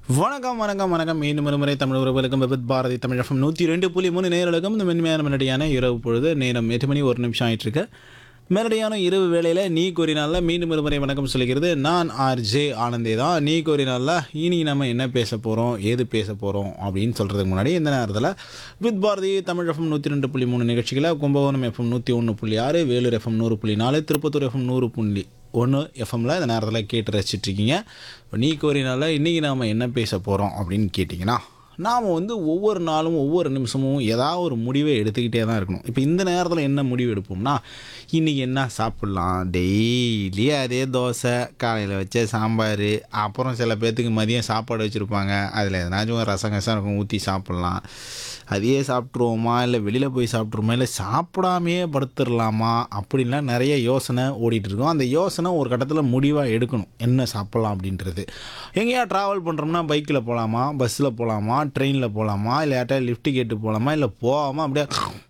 வணக்கம் வணக்கம் வணக்கம் மீண்டும் ஒரு முறை தமிழ் உறவுகளுக்கும் விபத் பாரதி தமிழ் எஃப்எம் நூற்றி ரெண்டு புள்ளி மூணு நேரலுக்கும் இந்த மென்மையான மெலடியான இரவு பொழுது நேரம் எட்டு மணி ஒரு நிமிஷம் ஆயிட்டு இருக்கு மெலடியான இரவு வேளையில் நீ கூறினால மீண்டும் ஒரு முறை வணக்கம் சொல்லிக்கிறது நான் ஆர் ஜே ஆனந்தே தான் நீ கூறினால இனி நம்ம என்ன பேச போகிறோம் ஏது பேச போகிறோம் அப்படின்னு சொல்கிறதுக்கு முன்னாடி இந்த நேரத்தில் வித் பாரதி தமிழ் எஃப்எம் நூற்றி ரெண்டு புள்ளி மூணு நிகழ்ச்சிகளை கும்பகோணம் எஃப்எம் நூற்றி ஒன்று புள்ளி ஆறு வேலூர் எஃப்எம் நூறு புள்ளி நாலு திருப்பத்தூர் எஃப்எம் நூறு புள்ளி ஒன்று எஃப்எம்மில் இந்த நேரத்தில் கேட்டு ரசிச்சிட்ருக்கீங்க இப்போ நீ கோரினால இன்றைக்கி நாம் என்ன பேச போகிறோம் அப்படின்னு கேட்டிங்கன்னா நாம் வந்து ஒவ்வொரு நாளும் ஒவ்வொரு நிமிஷமும் ஏதாவது ஒரு முடிவை எடுத்துக்கிட்டே தான் இருக்கணும் இப்போ இந்த நேரத்தில் என்ன முடிவு எடுப்போம்னா இன்றைக்கி என்ன சாப்பிட்லாம் டெய்லி அதே தோசை காலையில் வச்ச சாம்பார் அப்புறம் சில பேர்த்துக்கு மதியம் சாப்பாடு வச்சுருப்பாங்க அதில் எதனாச்சும் ஒரு ரசம் கசம் இருக்கும் ஊற்றி சாப்பிட்லாம் அதையே சாப்பிட்ருவோமா இல்லை வெளியில் போய் சாப்பிட்ருவோமா இல்லை சாப்பிடாமையே படுத்துடலாமா அப்படின்லாம் நிறைய யோசனை ஓடிட்டு இருக்கும் அந்த யோசனை ஒரு கட்டத்தில் முடிவாக எடுக்கணும் என்ன சாப்பிட்லாம் அப்படின்றது எங்கேயா ட்ராவல் பண்ணுறோம்னா பைக்கில் போகலாமா பஸ்ஸில் போகலாமா ட்ரெயினில் போகலாமா இல்லை யார்ட்டா லிஃப்ட் கேட்டு போகலாமா இல்லை போகாமல் அப்படியே